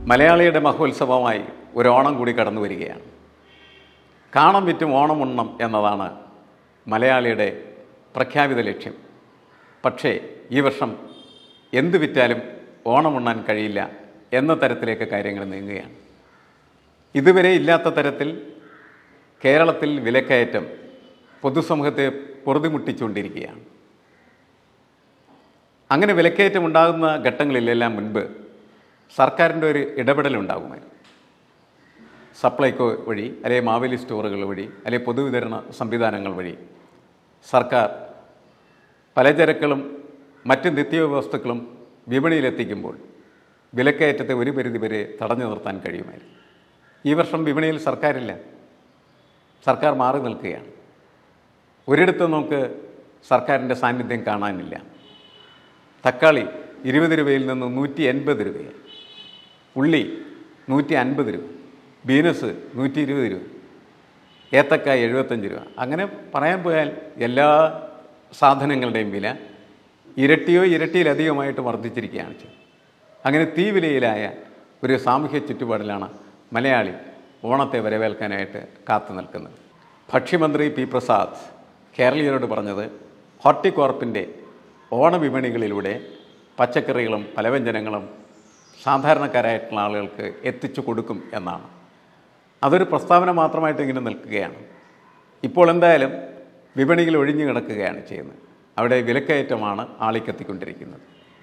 മലയാളിയുടെ മഹോത്സവമായി ഒരു ഓണം കൂടി കടന്നു വരികയാണ് കാണം വിറ്റും ഓണം ഉണ്ണം എന്നതാണ് മലയാളിയുടെ പ്രഖ്യാപിത ലക്ഷ്യം പക്ഷേ ഈ വർഷം എന്ത് വിറ്റാലും ഓണം ഉണ്ണാൻ കഴിയില്ല എന്ന തരത്തിലേക്ക് കാര്യങ്ങൾ നീങ്ങുകയാണ് ഇതുവരെ ഇല്ലാത്ത തരത്തിൽ കേരളത്തിൽ വിലക്കയറ്റം പൊതുസമൂഹത്തെ പൊറുതിമുട്ടിച്ചുകൊണ്ടിരിക്കുകയാണ് അങ്ങനെ വിലക്കയറ്റം ഉണ്ടാകുന്ന ഘട്ടങ്ങളിലെല്ലാം മുൻപ് സർക്കാരിൻ്റെ ഒരു ഇടപെടലുണ്ടാകുമായിരുന്നു സപ്ലൈകോ വഴി അല്ലെങ്കിൽ മാവേലി സ്റ്റോറുകൾ വഴി അല്ലെങ്കിൽ പൊതുവിതരണ സംവിധാനങ്ങൾ വഴി സർക്കാർ പലചരക്കുകളും മറ്റ് നിത്യവസ്തുക്കളും വിപണിയിലെത്തിക്കുമ്പോൾ വിലക്കയറ്റത്തെ ഒരു പരിധി വരെ തടഞ്ഞു നിർത്താൻ കഴിയുമായിരുന്നു ഈ വർഷം വിപണിയിൽ സർക്കാരില്ല സർക്കാർ മാറി നിൽക്കുകയാണ് ഒരിടത്തും നമുക്ക് സർക്കാരിൻ്റെ സാന്നിധ്യം കാണാനില്ല തക്കാളി ഇരുപത് രൂപയിൽ നിന്ന് നൂറ്റി എൺപത് രൂപയായി ഉള്ളി നൂറ്റി അൻപത് രൂപ ബീനസ് നൂറ്റി ഇരുപത് രൂപ ഏത്തക്കായ എഴുപത്തഞ്ച് രൂപ അങ്ങനെ പറയാൻ പോയാൽ എല്ലാ സാധനങ്ങളുടെയും വില ഇരട്ടിയോ ഇരട്ടിയിലധികമായിട്ട് വർദ്ധിച്ചിരിക്കുകയാണ് ചെയ്യുന്നത് അങ്ങനെ തീവിലയിലായ ഒരു സാമൂഹ്യ ചുറ്റുപാടിലാണ് മലയാളി ഓണത്തെ വരവേൽക്കാനായിട്ട് കാത്തു നിൽക്കുന്നത് ഭക്ഷ്യമന്ത്രി പി പ്രസാദ് കേരളീയരോട് പറഞ്ഞത് ഹോർട്ടികോർപ്പിൻ്റെ ഓണവിപണികളിലൂടെ പച്ചക്കറികളും പലവ്യഞ്ജനങ്ങളും സാധാരണക്കാരായിട്ടുള്ള ആളുകൾക്ക് എത്തിച്ചു കൊടുക്കും എന്നാണ് അതൊരു പ്രസ്താവന മാത്രമായിട്ട് ഇങ്ങനെ നിൽക്കുകയാണ് ഇപ്പോൾ എന്തായാലും വിപണിയിൽ ഒഴിഞ്ഞു കിടക്കുകയാണ് ചെയ്യുന്നത് അവിടെ വിലക്കയറ്റമാണ് ആളിക്കെത്തിക്കൊണ്ടിരിക്കുന്നത്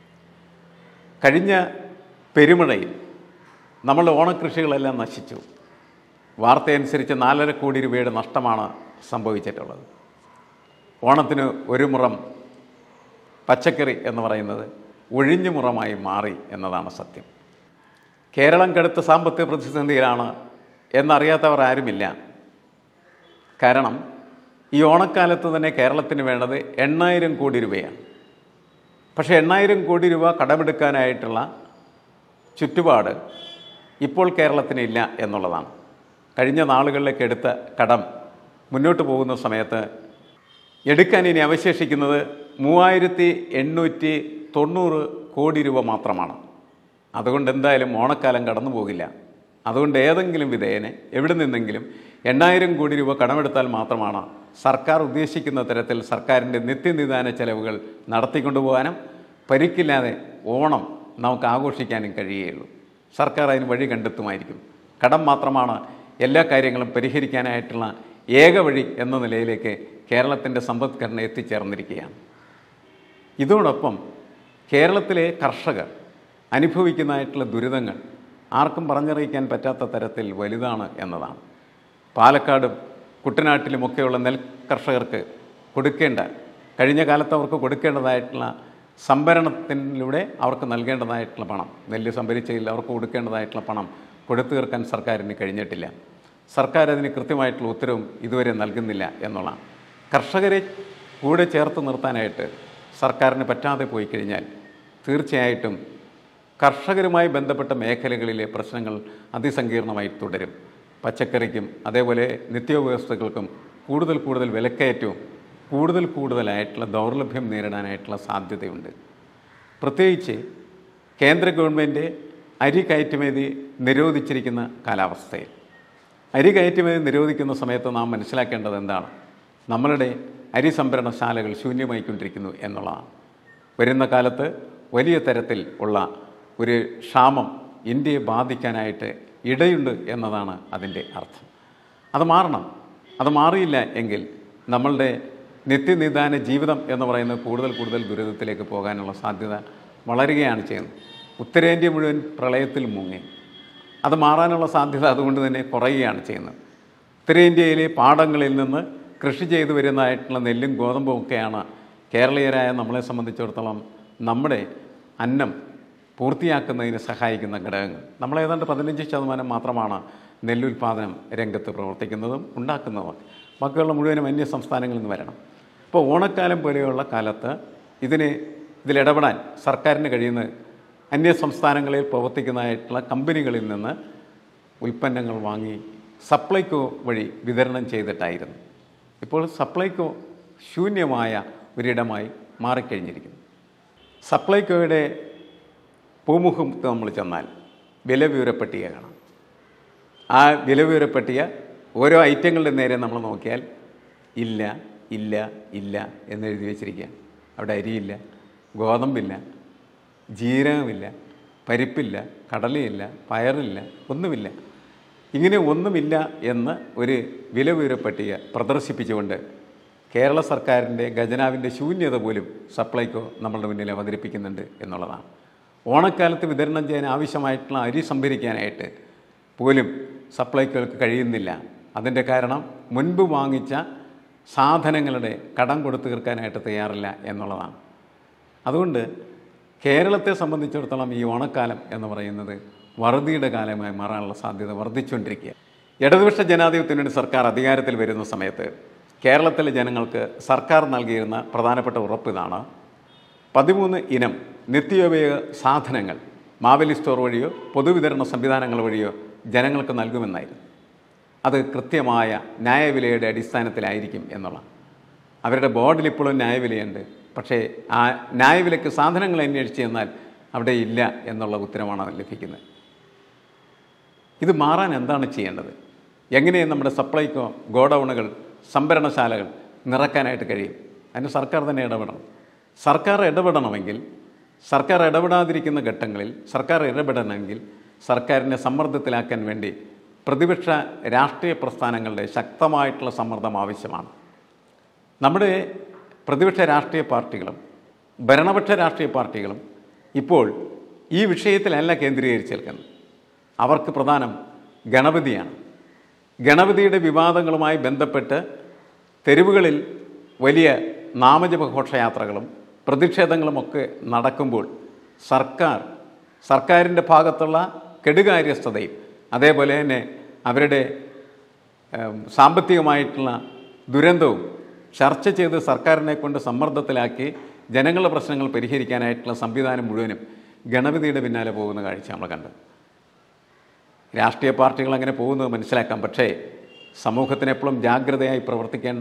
കഴിഞ്ഞ പെരുമഴയിൽ നമ്മളുടെ ഓണക്കൃഷികളെല്ലാം നശിച്ചു വാർത്തയനുസരിച്ച് നാലര കോടി രൂപയുടെ നഷ്ടമാണ് സംഭവിച്ചിട്ടുള്ളത് ഓണത്തിന് ഒരു മുറം പച്ചക്കറി എന്ന് പറയുന്നത് ഒഴിഞ്ഞു മുറമായി മാറി എന്നതാണ് സത്യം കേരളം കടുത്ത സാമ്പത്തിക പ്രതിസന്ധിയിലാണ് എന്നറിയാത്തവർ ആരുമില്ല കാരണം ഈ ഓണക്കാലത്ത് തന്നെ കേരളത്തിന് വേണ്ടത് എണ്ണായിരം കോടി രൂപയാണ് പക്ഷേ എണ്ണായിരം കോടി രൂപ കടമെടുക്കാനായിട്ടുള്ള ചുറ്റുപാട് ഇപ്പോൾ കേരളത്തിന് ഇല്ല എന്നുള്ളതാണ് കഴിഞ്ഞ നാളുകളിലേക്ക് എടുത്ത കടം മുന്നോട്ട് പോകുന്ന സമയത്ത് എടുക്കാൻ ഇനി അവശേഷിക്കുന്നത് മൂവായിരത്തി എണ്ണൂറ്റി തൊണ്ണൂറ് കോടി രൂപ മാത്രമാണ് അതുകൊണ്ട് എന്തായാലും ഓണക്കാലം കടന്നു പോകില്ല അതുകൊണ്ട് ഏതെങ്കിലും വിധേയനെ എവിടെ നിന്നെങ്കിലും എണ്ണായിരം കോടി രൂപ കടമെടുത്താൽ മാത്രമാണ് സർക്കാർ ഉദ്ദേശിക്കുന്ന തരത്തിൽ സർക്കാരിൻ്റെ നിത്യനിദാന ചെലവുകൾ നടത്തിക്കൊണ്ടുപോകാനും പരിക്കില്ലാതെ ഓണം നമുക്ക് ആഘോഷിക്കാനും കഴിയുകയുള്ളൂ സർക്കാർ അതിന് വഴി കണ്ടെത്തുമായിരിക്കും കടം മാത്രമാണ് എല്ലാ കാര്യങ്ങളും പരിഹരിക്കാനായിട്ടുള്ള ഏക വഴി എന്ന നിലയിലേക്ക് കേരളത്തിൻ്റെ സമ്പദ്ഘടന എത്തിച്ചേർന്നിരിക്കുകയാണ് ഇതോടൊപ്പം കേരളത്തിലെ കർഷകർ അനുഭവിക്കുന്നതായിട്ടുള്ള ദുരിതങ്ങൾ ആർക്കും പറഞ്ഞറിയിക്കാൻ പറ്റാത്ത തരത്തിൽ വലുതാണ് എന്നതാണ് പാലക്കാടും കുട്ടനാട്ടിലുമൊക്കെയുള്ള നെൽ കർഷകർക്ക് കൊടുക്കേണ്ട കഴിഞ്ഞ കാലത്ത് അവർക്ക് കൊടുക്കേണ്ടതായിട്ടുള്ള സംഭരണത്തിലൂടെ അവർക്ക് നൽകേണ്ടതായിട്ടുള്ള പണം നെല്ല് സംഭരിച്ചതിൽ അവർക്ക് കൊടുക്കേണ്ടതായിട്ടുള്ള പണം കൊടുത്തു തീർക്കാൻ സർക്കാരിന് കഴിഞ്ഞിട്ടില്ല സർക്കാർ അതിന് കൃത്യമായിട്ടുള്ള ഉത്തരവും ഇതുവരെ നൽകുന്നില്ല എന്നുള്ളതാണ് കർഷകരെ കൂടെ ചേർത്ത് നിർത്താനായിട്ട് സർക്കാരിന് പറ്റാതെ പോയി കഴിഞ്ഞാൽ തീർച്ചയായിട്ടും കർഷകരുമായി ബന്ധപ്പെട്ട മേഖലകളിലെ പ്രശ്നങ്ങൾ അതിസങ്കീർണമായി തുടരും പച്ചക്കറിക്കും അതേപോലെ നിത്യോപവസ്തുക്കൾക്കും കൂടുതൽ കൂടുതൽ വിലക്കയറ്റവും കൂടുതൽ കൂടുതലായിട്ടുള്ള ദൗർലഭ്യം നേരിടാനായിട്ടുള്ള സാധ്യതയുണ്ട് പ്രത്യേകിച്ച് കേന്ദ്ര ഗവൺമെൻറ് അരി കയറ്റുമതി നിരോധിച്ചിരിക്കുന്ന കാലാവസ്ഥയിൽ അരി കയറ്റുമതി നിരോധിക്കുന്ന സമയത്ത് നാം മനസ്സിലാക്കേണ്ടത് എന്താണ് നമ്മളുടെ അരി സംഭരണശാലകൾ ശൂന്യമായിക്കൊണ്ടിരിക്കുന്നു എന്നുള്ളതാണ് വരുന്ന കാലത്ത് വലിയ തരത്തിൽ ഉള്ള ഒരു ക്ഷാമം ഇന്ത്യയെ ബാധിക്കാനായിട്ട് ഇടയുണ്ട് എന്നതാണ് അതിൻ്റെ അർത്ഥം അത് മാറണം അത് മാറിയില്ല എങ്കിൽ നമ്മളുടെ നിത്യനിദാന ജീവിതം എന്ന് പറയുന്നത് കൂടുതൽ കൂടുതൽ ദുരിതത്തിലേക്ക് പോകാനുള്ള സാധ്യത വളരുകയാണ് ചെയ്യുന്നത് ഉത്തരേന്ത്യ മുഴുവൻ പ്രളയത്തിൽ മുങ്ങി അത് മാറാനുള്ള സാധ്യത അതുകൊണ്ട് തന്നെ കുറയുകയാണ് ചെയ്യുന്നത് ഉത്തരേന്ത്യയിലെ പാടങ്ങളിൽ നിന്ന് കൃഷി ചെയ്തു വരുന്നതായിട്ടുള്ള നെല്ലും ഗോതമ്പും ഒക്കെയാണ് കേരളീയരായ നമ്മളെ സംബന്ധിച്ചിടത്തോളം നമ്മുടെ അന്നം പൂർത്തിയാക്കുന്നതിന് സഹായിക്കുന്ന ഘടകങ്ങൾ നമ്മൾ ഏതാണ്ട് പതിനഞ്ച് ശതമാനം മാത്രമാണ് നെല്ലുൽപാദനം രംഗത്ത് പ്രവർത്തിക്കുന്നതും ഉണ്ടാക്കുന്നതും ബാക്കിയുള്ള മുഴുവനും അന്യ സംസ്ഥാനങ്ങളിൽ നിന്ന് വരണം അപ്പോൾ ഓണക്കാലം പോലെയുള്ള കാലത്ത് ഇതിന് ഇതിലിടപെടാൻ സർക്കാരിന് കഴിയുന്നത് അന്യ സംസ്ഥാനങ്ങളിൽ പ്രവർത്തിക്കുന്നതായിട്ടുള്ള കമ്പനികളിൽ നിന്ന് ഉൽപ്പന്നങ്ങൾ വാങ്ങി സപ്ലൈകോ വഴി വിതരണം ചെയ്തിട്ടായിരുന്നു ഇപ്പോൾ സപ്ലൈകോ ശൂന്യമായ ഒരിടമായി മാറിക്കഴിഞ്ഞിരിക്കുന്നു സപ്ലൈകോയുടെ പൂമുഖത്ത് നമ്മൾ ചെന്നാൽ വില വിവര പട്ടിക കാണാം ആ വില വിവര പട്ടിക ഓരോ ഐറ്റങ്ങളുടെ നേരെ നമ്മൾ നോക്കിയാൽ ഇല്ല ഇല്ല ഇല്ല എന്ന് എഴുതി വെച്ചിരിക്കുക അവിടെ അരിയില്ല ഗോതമ്പില്ല ജീരകമില്ല പരിപ്പില്ല കടലയില്ല പയറില്ല ഒന്നുമില്ല ഇങ്ങനെ ഒന്നുമില്ല എന്ന് ഒരു വില വിവര പട്ടിക പ്രദർശിപ്പിച്ചുകൊണ്ട് കേരള സർക്കാരിൻ്റെ ഖജനാവിൻ്റെ ശൂന്യത പോലും സപ്ലൈകോ നമ്മളുടെ മുന്നിൽ അവതരിപ്പിക്കുന്നുണ്ട് എന്നുള്ളതാണ് ഓണക്കാലത്ത് വിതരണം ചെയ്യാൻ ആവശ്യമായിട്ടുള്ള അരി സംഭരിക്കാനായിട്ട് പോലും സപ്ലൈകോൾക്ക് കഴിയുന്നില്ല അതിൻ്റെ കാരണം മുൻപ് വാങ്ങിച്ച സാധനങ്ങളുടെ കടം കൊടുത്തു തീർക്കാനായിട്ട് തയ്യാറില്ല എന്നുള്ളതാണ് അതുകൊണ്ട് കേരളത്തെ സംബന്ധിച്ചിടത്തോളം ഈ ഓണക്കാലം എന്ന് പറയുന്നത് വറുതിയുടെ കാലമായി മാറാനുള്ള സാധ്യത വർദ്ധിച്ചുകൊണ്ടിരിക്കുക ഇടതുപക്ഷ ജനാധിപത്യത്തിന് വേണ്ടി സർക്കാർ അധികാരത്തിൽ വരുന്ന സമയത്ത് കേരളത്തിലെ ജനങ്ങൾക്ക് സർക്കാർ നൽകിയിരുന്ന പ്രധാനപ്പെട്ട ഉറപ്പ് ഇതാണ് പതിമൂന്ന് ഇനം നിത്യോപയോഗ സാധനങ്ങൾ മാവേലി സ്റ്റോർ വഴിയോ പൊതുവിതരണ സംവിധാനങ്ങൾ വഴിയോ ജനങ്ങൾക്ക് നൽകുമെന്നായിരുന്നു അത് കൃത്യമായ ന്യായവിലയുടെ അടിസ്ഥാനത്തിലായിരിക്കും എന്നുള്ള അവരുടെ ബോർഡിൽ ഇപ്പോഴും ന്യായവിലയുണ്ട് പക്ഷേ ആ ന്യായവിലയ്ക്ക് സാധനങ്ങൾ അന്വേഷിച്ച് ചെന്നാൽ അവിടെ ഇല്ല എന്നുള്ള ഉത്തരമാണ് ലഭിക്കുന്നത് ഇത് മാറാൻ എന്താണ് ചെയ്യേണ്ടത് എങ്ങനെ നമ്മുടെ സപ്ലൈകോ ഗോഡൗണുകൾ സംഭരണശാലകൾ നിറക്കാനായിട്ട് കഴിയും അതിന് സർക്കാർ തന്നെ ഇടപെടണം സർക്കാർ ഇടപെടണമെങ്കിൽ സർക്കാർ ഇടപെടാതിരിക്കുന്ന ഘട്ടങ്ങളിൽ സർക്കാർ ഇടപെടണമെങ്കിൽ സർക്കാരിനെ സമ്മർദ്ദത്തിലാക്കാൻ വേണ്ടി പ്രതിപക്ഷ രാഷ്ട്രീയ പ്രസ്ഥാനങ്ങളുടെ ശക്തമായിട്ടുള്ള സമ്മർദ്ദം ആവശ്യമാണ് നമ്മുടെ പ്രതിപക്ഷ രാഷ്ട്രീയ പാർട്ടികളും ഭരണപക്ഷ രാഷ്ട്രീയ പാർട്ടികളും ഇപ്പോൾ ഈ വിഷയത്തിലല്ല കേന്ദ്രീകരിച്ച് നിൽക്കുന്നത് അവർക്ക് പ്രധാനം ഗണപതിയാണ് ഗണപതിയുടെ വിവാദങ്ങളുമായി ബന്ധപ്പെട്ട് തെരുവുകളിൽ വലിയ നാമജപ ഘോഷയാത്രകളും പ്രതിഷേധങ്ങളുമൊക്കെ നടക്കുമ്പോൾ സർക്കാർ സർക്കാരിൻ്റെ ഭാഗത്തുള്ള കെടുകാര്യസ്ഥതയും അതേപോലെ തന്നെ അവരുടെ ഏം, സാമ്പത്തികമായിട്ടുള്ള ദുരന്തവും ചർച്ച ചെയ്ത് സർക്കാരിനെ കൊണ്ട് സമ്മർദ്ദത്തിലാക്കി ജനങ്ങളുടെ പ്രശ്നങ്ങൾ പരിഹരിക്കാനായിട്ടുള്ള സംവിധാനം മുഴുവനും ഗണപതിയുടെ പിന്നാലെ പോകുന്ന കാഴ്ച നമ്മൾ കണ്ടു രാഷ്ട്രീയ പാർട്ടികൾ അങ്ങനെ പോകുന്നത് മനസ്സിലാക്കാം പക്ഷേ സമൂഹത്തിന് എപ്പോഴും ജാഗ്രതയായി പ്രവർത്തിക്കേണ്ട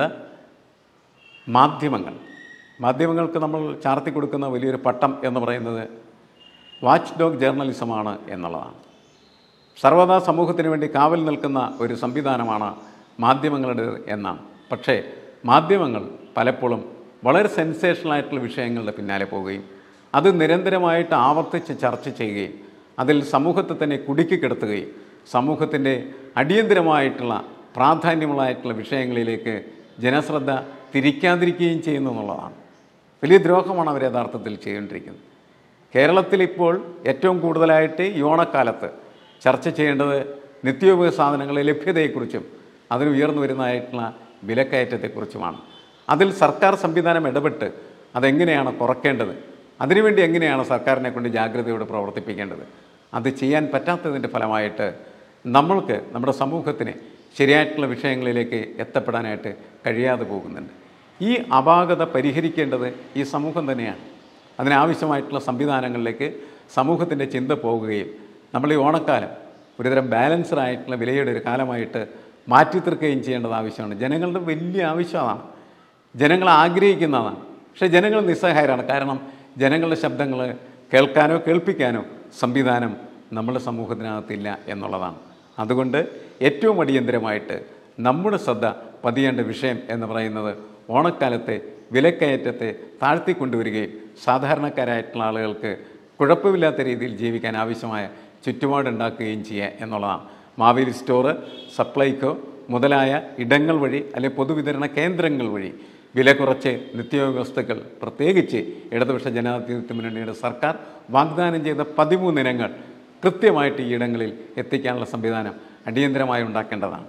മാധ്യമങ്ങൾ മാധ്യമങ്ങൾക്ക് നമ്മൾ ചാർത്തി കൊടുക്കുന്ന വലിയൊരു പട്ടം എന്ന് പറയുന്നത് വാച്ച് ഡോഗ് ജേർണലിസമാണ് എന്നുള്ളതാണ് സർവദാ സമൂഹത്തിന് വേണ്ടി കാവൽ നിൽക്കുന്ന ഒരു സംവിധാനമാണ് മാധ്യമങ്ങളുടെ എന്നാണ് പക്ഷേ മാധ്യമങ്ങൾ പലപ്പോഴും വളരെ സെൻസേഷണലായിട്ടുള്ള വിഷയങ്ങളുടെ പിന്നാലെ പോവുകയും അത് നിരന്തരമായിട്ട് ആവർത്തിച്ച് ചർച്ച ചെയ്യുകയും അതിൽ സമൂഹത്തെ തന്നെ കുടുക്കി കിടത്തുകയും സമൂഹത്തിൻ്റെ അടിയന്തരമായിട്ടുള്ള പ്രാധാന്യമുള്ളതായിട്ടുള്ള വിഷയങ്ങളിലേക്ക് ജനശ്രദ്ധ തിരിക്കാതിരിക്കുകയും ചെയ്യുന്നു എന്നുള്ളതാണ് വലിയ ദ്രോഹമാണ് അവർ യഥാർത്ഥത്തിൽ ചെയ്തുകൊണ്ടിരിക്കുന്നത് കേരളത്തിൽ ഇപ്പോൾ ഏറ്റവും കൂടുതലായിട്ട് ഈ ഓണക്കാലത്ത് ചർച്ച ചെയ്യേണ്ടത് നിത്യോപയോഗ സാധനങ്ങളുടെ ലഭ്യതയെക്കുറിച്ചും അതിന് ഉയർന്നു വരുന്നതായിട്ടുള്ള വിലക്കയറ്റത്തെക്കുറിച്ചുമാണ് അതിൽ സർക്കാർ സംവിധാനം ഇടപെട്ട് അതെങ്ങനെയാണ് കുറയ്ക്കേണ്ടത് അതിനുവേണ്ടി എങ്ങനെയാണ് സർക്കാരിനെ കൊണ്ട് ജാഗ്രതയോടെ പ്രവർത്തിപ്പിക്കേണ്ടത് അത് ചെയ്യാൻ പറ്റാത്തതിൻ്റെ ഫലമായിട്ട് നമ്മൾക്ക് നമ്മുടെ സമൂഹത്തിന് ശരിയായിട്ടുള്ള വിഷയങ്ങളിലേക്ക് എത്തപ്പെടാനായിട്ട് കഴിയാതെ പോകുന്നുണ്ട് ഈ അപാകത പരിഹരിക്കേണ്ടത് ഈ സമൂഹം തന്നെയാണ് അതിനാവശ്യമായിട്ടുള്ള സംവിധാനങ്ങളിലേക്ക് സമൂഹത്തിൻ്റെ ചിന്ത പോകുകയും നമ്മൾ ഈ ഓണക്കാലം ഒരുതരം ബാലൻസ്ഡ് ആയിട്ടുള്ള വിലയുടെ ഒരു കാലമായിട്ട് മാറ്റി തീർക്കുകയും ചെയ്യേണ്ടത് ആവശ്യമാണ് ജനങ്ങളുടെ വലിയ ആവശ്യമാണ് ജനങ്ങൾ ആഗ്രഹിക്കുന്നതാണ് പക്ഷേ ജനങ്ങൾ നിസ്സഹായരാണ് കാരണം ജനങ്ങളുടെ ശബ്ദങ്ങൾ കേൾക്കാനോ കേൾപ്പിക്കാനോ സംവിധാനം നമ്മുടെ സമൂഹത്തിനകത്തില്ല എന്നുള്ളതാണ് അതുകൊണ്ട് ഏറ്റവും അടിയന്തരമായിട്ട് നമ്മുടെ ശ്രദ്ധ പതിയേണ്ട വിഷയം എന്ന് പറയുന്നത് ഓണക്കാലത്തെ വിലക്കയറ്റത്തെ താഴ്ത്തിക്കൊണ്ടുവരികയും സാധാരണക്കാരായിട്ടുള്ള ആളുകൾക്ക് കുഴപ്പമില്ലാത്ത രീതിയിൽ ജീവിക്കാൻ ആവശ്യമായ ചുറ്റുപാടുണ്ടാക്കുകയും ചെയ്യുക എന്നുള്ളതാണ് മാവേലി സ്റ്റോറ് സപ്ലൈകോ മുതലായ ഇടങ്ങൾ വഴി അല്ലെങ്കിൽ പൊതുവിതരണ കേന്ദ്രങ്ങൾ വഴി വില കുറച്ച് നിത്യോപയോഗ വസ്തുക്കൾ പ്രത്യേകിച്ച് ഇടതുപക്ഷ ജനാധിപത്യ മുന്നണിയുടെ സർക്കാർ വാഗ്ദാനം ചെയ്ത പതിമൂന്ന് ഇനങ്ങൾ കൃത്യമായിട്ട് ഈ ഇടങ്ങളിൽ എത്തിക്കാനുള്ള സംവിധാനം അടിയന്തരമായി ഉണ്ടാക്കേണ്ടതാണ്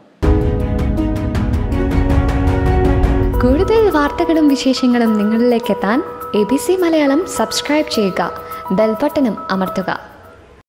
കൂടുതൽ വാർത്തകളും വിശേഷങ്ങളും നിങ്ങളിലേക്ക് എത്താൻ A B C Malayalam subscribe ചെയ്യുക ബെൽബട്ടനും അമർത്തുക